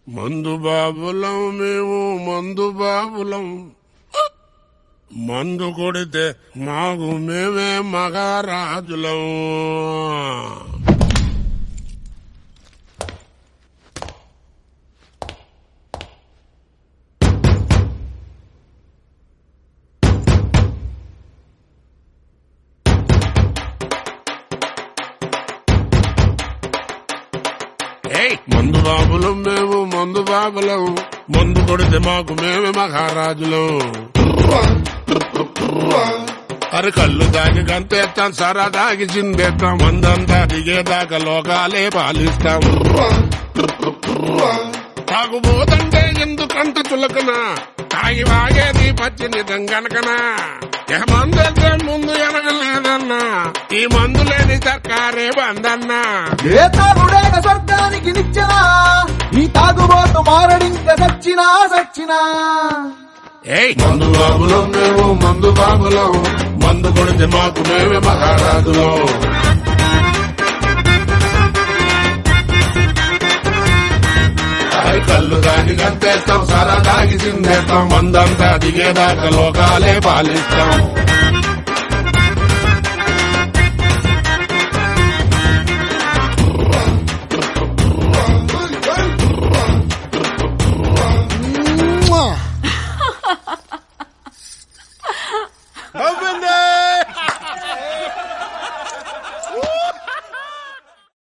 మందు బాబులం మేము మందు బాబులం మందు కొడితే మాకు మేమే మగారాజులం ఏయ్ మందు బాబులం మేము మందు బాబులం మందు కొడితే మాకు మేమే మహారాజులం అరే కళ్ళు దాగి గంతేస్తాం సరా దాగి చిందేస్తాం మందంతా దిగేదాకా లోకాలే పాలిస్తాం తాగుబోతంటే ఎందుకంత చులకన తాగి వాగేది పచ్చి నిజం గనకనా ఇక మందంటే ముందు ఎనగలేదన్నా ఈ మందు లేని సర్కారే బందన్నా ఏ తాగుడేక స్వర్గానికి నిచ్చెనా ఈ తాగుబోతు మారడింక సచ్చినా సచ్చినా ఏయ్ మందు బాబులం మేము మందు బాబులం మందు కొడితే మాకు మేమే మహారాజులం ఆయ్ కళ్ళు దాగి గంతేస్తాం సరా దాగి చిందేస్తాం మందంతా దిగేదాకా లోకాలే పాలిస్తాం